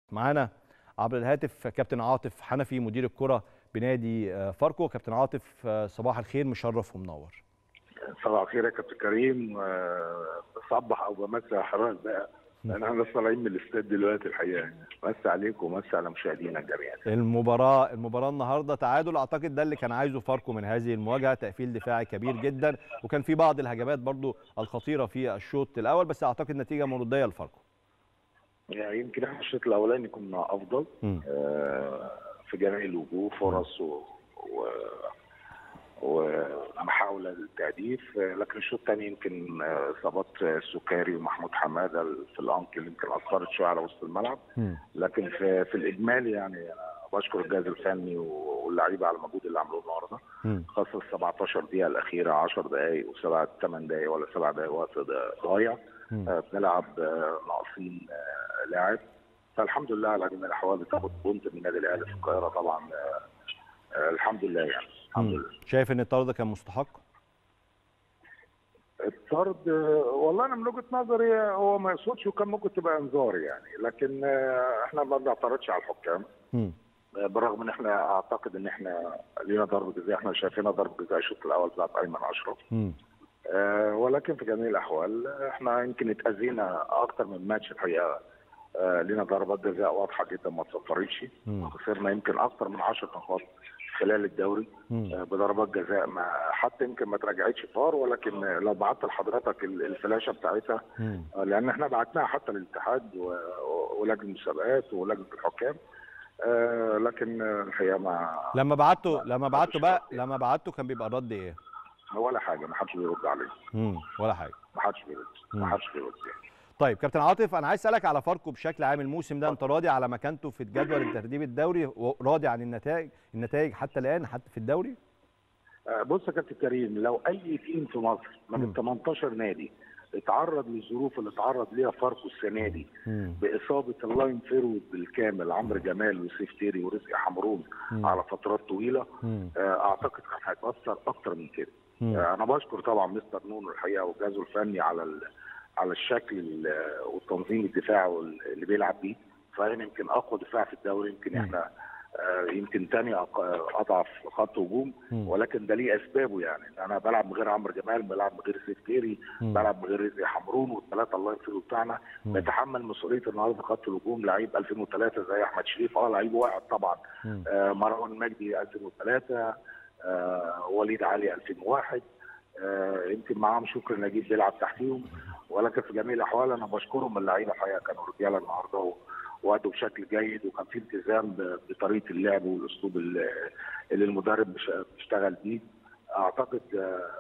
معانا عبر الهاتف كابتن عاطف حنفي مدير الكره بنادي آه، فاركو كابتن عاطف آه، صباح الخير مشرف ومنور صباح الخير يا كابتن كريم آه، بصبح او بمسي على حضرتك بقى لان احنا لسه طالعين من الاستاد دلوقتي الحقيقه مسي عليكم ومسي على مشاهدينا جميعا المباراه المباراه النهارده تعادل اعتقد ده اللي كان عايزه فاركو من هذه المواجهه تقفيل دفاعي كبير جدا وكان في بعض الهجمات برضو الخطيره في الشوط الاول بس اعتقد نتيجه مرضيه لفاركو يعني يمكن احنا الشوط الاولاني كنا افضل مم. آه، في جميع الوجوه فرص و... و... ومحاولة للتهديف آه، لكن الشوط الثاني يمكن آه، اصابات آه، السكري ومحمود حماده في الانكل يمكن اثرت شويه على وسط الملعب مم. لكن في, في الاجمالي يعني انا بشكر الجهاز الفني واللعيبه على المجهود اللي عملوه النهارده مم. خاصه ال 17 دقيقه الاخيره 10 دقائق وسبع 8 دقائق ولا 7 دقائق وقت ضايع مم. آه، بنلعب آه، ناقصين آه، لاعب فالحمد لله على جميع الاحوال بتاخد بونت من النادي الاهلي في القاهره طبعا آه، آه، الحمد لله يعني الحمد مم. لله شايف ان الطرد كان مستحق الطرد آه، والله انا من وجهه نظري هو ما يقصدش وكان ممكن تبقى انذار يعني لكن آه، احنا ما بنعترضش على الحكام مم. آه، بالرغم ان احنا اعتقد ان احنا لينا ضربه جزاء احنا شايفينها ضربه جزاء الشوط الاول بتاعت ايمن اشرف مم. آه، ولكن في جميع الاحوال احنا يمكن اتاذينا اكتر من ماتش الحقيقه آه، لينا ضربات جزاء واضحه جدا ما اتصفرتش مم. خسرنا يمكن اكتر من 10 نقاط خلال الدوري مم. آه، بضربات جزاء ما حتى يمكن ما تراجعتش فار ولكن آه، لو بعت لحضرتك ال- الفلاشه بتاعتها مم. آه، لان احنا بعتناها حتى للاتحاد و- و- ولجنه المسابقات ولجنه الحكام آه، لكن آه، الحقيقه ما لما بعته لما بعته بقى لما بعته كان بيبقى الرد ايه ولا حاجه ما حدش بيرد عليه مم. ولا حاجه ما حدش بيرد ما مم. حدش بيرد يعني. طيب كابتن عاطف انا عايز اسالك على فاركو بشكل عام الموسم ده انت راضي على مكانته في الجدول الترتيب الدوري وراضي عن النتائج النتائج حتى الان حتى في الدوري آه، بص يا كابتن كريم لو اي تيم في مصر من مم. ال 18 نادي اتعرض للظروف اللي اتعرض ليها فاركو السنه دي مم. باصابه اللاين فيرود بالكامل عمرو جمال وسيف تيري ورزق حمرون مم. على فترات طويله مم. آه، اعتقد كان هيتاثر اكتر من كده مم. آه، انا بشكر طبعا مستر نونو الحقيقه وجهازه الفني على ال- على الشكل ال- والتنظيم الدفاعي وال- اللي بيلعب بيه فاحنا يمكن اقوى دفاع في الدوري يمكن مم. احنا آه، يمكن ثاني اضعف خط هجوم مم. ولكن ده ليه اسبابه يعني انا بلعب من غير عمرو جمال بلعب من غير سيف تيري مم. بلعب من غير رزق حمرون والثلاثه الله يغفروا بتاعنا مم. بيتحمل مسؤوليه النهارده خط الهجوم لعيب 2003 زي احمد شريف اه لعيب واحد طبعا مم. آه، مروان مجدي 2003 آه، وليد علي 2001 آه، يمكن معاهم شكر نجيب بيلعب تحتيهم ولكن في جميع الاحوال انا بشكرهم اللعيبه الحقيقه كانوا رجاله النهارده و- وادوا بشكل جيد وكان في التزام ب- بطريقه اللعب والاسلوب اللي اللي المدرب بش- بيشتغل بيه اعتقد آه،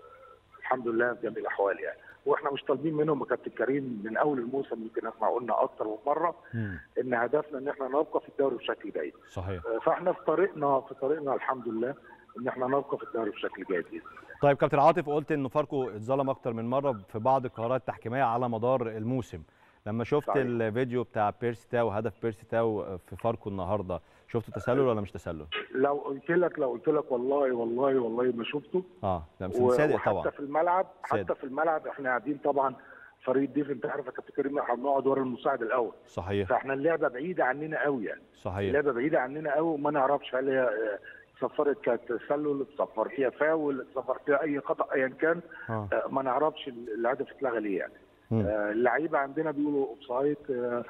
الحمد لله في جميع الاحوال يعني واحنا مش طالبين منهم يا كابتن كريم من اول الموسم يمكن احنا قلنا اكتر من مره مم. ان هدفنا ان احنا نبقى في الدوري بشكل جيد صحيح فاحنا في طريقنا في طريقنا الحمد لله ان احنا نبقى في الدوري بشكل جيد جدا طيب كابتن عاطف قلت ان فاركو اتظلم اكتر من مره في بعض القرارات التحكيميه على مدار الموسم لما شفت صحيح. الفيديو بتاع بيرسي تاو هدف بيرسي تاو في فاركو النهارده شفته تسلل ولا مش تسلل لو قلت لك لو قلت لك والله والله والله ما شفته اه لا بس و- صادق وحتى طبعا في الملعب صادق. حتى في الملعب احنا قاعدين طبعا فريق الضيف انت عارف يا كابتن كريم احنا بنقعد ورا المساعد الاول صحيح فاحنا اللعبه بعيده عننا قوي يعني صحيح اللعبه بعيده عننا قوي وما نعرفش هل هي آه، اتصفرت كتسلل اتصفر فيها فاول اتصفر فيها اي خطا ايا كان اه آه، ما نعرفش الهدف اتلغى ليه يعني مم. آه، اللعيبه عندنا بيقولوا اوفسايد آه،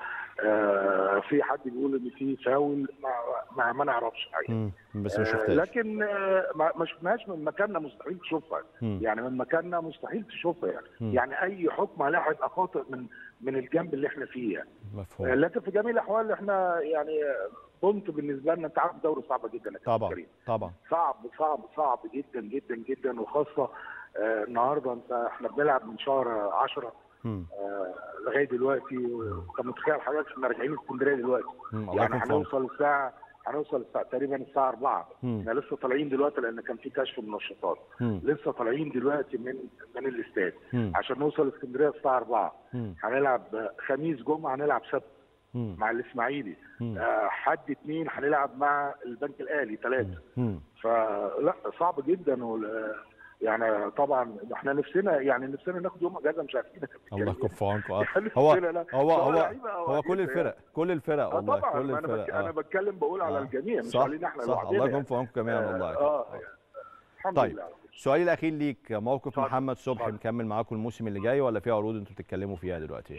آه، في حد بيقول ان في فاول ما, ما, ما نعرفش حاجه مم. بس ما آه، شفتهاش لكن آه، ما ما شفناش من مكاننا مستحيل تشوفها مم. يعني من مكاننا مستحيل تشوفها يعني مم. يعني اي حكم هلاقي هيبقى خاطئ من من الجنب اللي احنا فيه يعني آه، مفهوم لكن في جميع الاحوال احنا يعني آه، بونت بالنسبه لنا انت عارف دوري صعبه جدا يا كابتن طبعا كريم. طبعا صعب صعب صعب جدا جدا جدا وخاصه آه، النهارده انت احنا بنلعب من شهر 10 مم. آه، لغايه دلوقتي وانت متخيل حضرتك احنا راجعين اسكندريه دلوقتي مم. الله يعني يكون في عونك. هنوصل الساعه هنوصل الساعه تقريبا الساعه 4 مم. احنا لسه طالعين دلوقتي لان كان في كشف منشطات مم. لسه طالعين دلوقتي من من الاستاد مم. عشان نوصل اسكندريه الساعه 4 مم. هنلعب خميس جمعه هنلعب سبت مم. مع الاسماعيلي مم. آه، حد اثنين هنلعب مع البنك الاهلي ثلاثه مم. فلا صعب جدا وال- يعني طبعا احنا نفسنا يعني نفسنا ناخد يوم اجازه مش عارفين الله يكون في عونكم آه. يعني هو نفسنا لا. هو سواء هو لعيبة أو هو كل أجهزة الفرق كل الفرق اه والله طبعا كل ما انا بك... الفرق انا آه. بتكلم بقول على آه. الجميع مش صح علينا احنا صح لوحدنا الله يكون يعني. في عونكم جميعا والله يا اه كابتن. الحمد طيب. لله سؤالي الاخير ليك موقف اتفضل. محمد صبحي اتفضل. مكمل معاكم الموسم اللي جاي ولا في عروض انتوا بتتكلموا فيها دلوقتي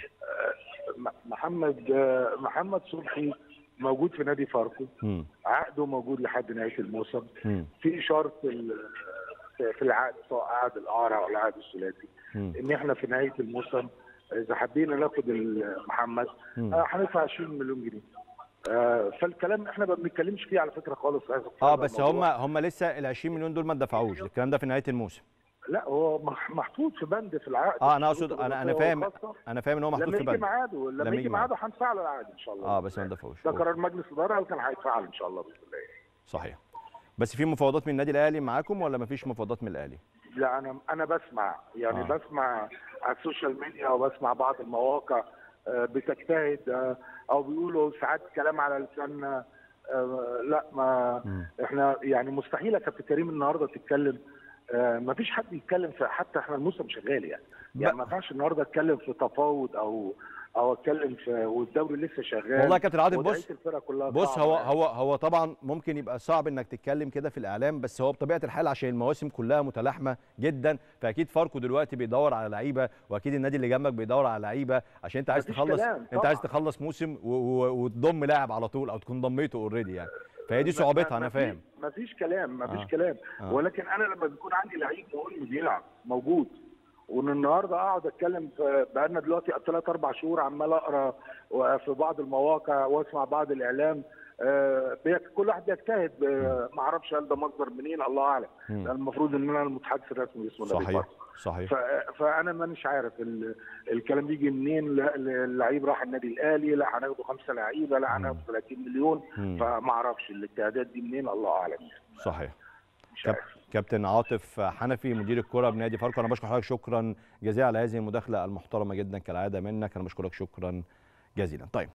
م- محمد آه، محمد صبحي موجود في نادي فاركو امم عقده موجود لحد نهايه الموسم امم في شرط ال- في في العقد سواء عقد الاعاره او العقد الثلاثي امم ان احنا في نهايه الموسم اذا حبينا ناخد ال- محمد مم. آه، هندفع 20 مليون جنيه آه، فالكلام احنا ما بنتكلمش فيه على فكره خالص في هذا اه هذا بس هم الموضوع. هم لسه ال 20 مليون دول ما اتدفعوش الكلام ده في نهايه الموسم لا هو مح- محطوط في بند في العقد اه انا اقصد الشروط انا انا الوظيفية فاهم والخاصة. انا فاهم ان هو محطوط لما في يجي بند ميعاده لما لما يجي يجي ميعاده هندفع له العقد ان شاء الله اه بس ما اتدفعوش ده قرار مجلس الاداره كان هيتفعل ان شاء الله باذن الله صحيح بس في مفاوضات من النادي الاهلي معاكم ولا ما فيش مفاوضات من الاهلي لا انا انا بسمع يعني آه. آه. بسمع على السوشيال ميديا وبسمع بعض المواقع آه، بتجتهد آه، او بيقولوا ساعات كلام على لساننا آه، لا ما مم. احنا يعني مستحيل يا كابتن كريم النهارده تتكلم ما فيش حد يتكلم في حتى احنا الموسم شغال يعني يعني ما ينفعش النهارده اتكلم في تفاوض او او اتكلم في والدوري لسه شغال والله يا كابتن عاطف وضعية بص الفرقه كلها بص صعبة هو يعني. هو هو طبعا ممكن يبقى صعب انك تتكلم كده في الاعلام بس هو بطبيعه الحال عشان المواسم كلها متلاحمه جدا فاكيد فاركو دلوقتي بيدور على لعيبه واكيد النادي اللي جنبك بيدور على لعيبه عشان انت عايز مفيش تخلص كلام، انت عايز طبعاً. تخلص موسم و- و- وتضم لاعب على طول او تكون ضميته اوريدي يعني فهي دي ما- صعوبتها ما- انا ما فاهم فيش- ما فيش كلام ما فيش آه. كلام آه. ولكن انا لما بيكون عندي لعيب مهم بيلعب موجود وان النهارده اقعد اتكلم في بقالنا دلوقتي ثلاث اربع شهور عمال اقرا في بعض المواقع واسمع بعض الاعلام آه، بيك- كل واحد بيجتهد آه، ما اعرفش هل ده مصدر منين الله اعلم مم. لأن المفروض ان انا المتحدث الرسمي باسم النادي صحيح الفارسي. صحيح ف- فانا مانيش عارف ال- الكلام بيجي منين لا اللعيب راح النادي الاهلي لا هناخده خمسه لعيبه لا هناخده 30 مليون مم. فما اعرفش الاجتهادات دي منين الله اعلم صحيح مش كاب- عارف كابتن عاطف حنفي مدير الكره بنادي فاركو انا بشكر حضرتك شكرا جزيلا على هذه المداخله المحترمه جدا كالعاده منك انا بشكرك شكرا جزيلا طيب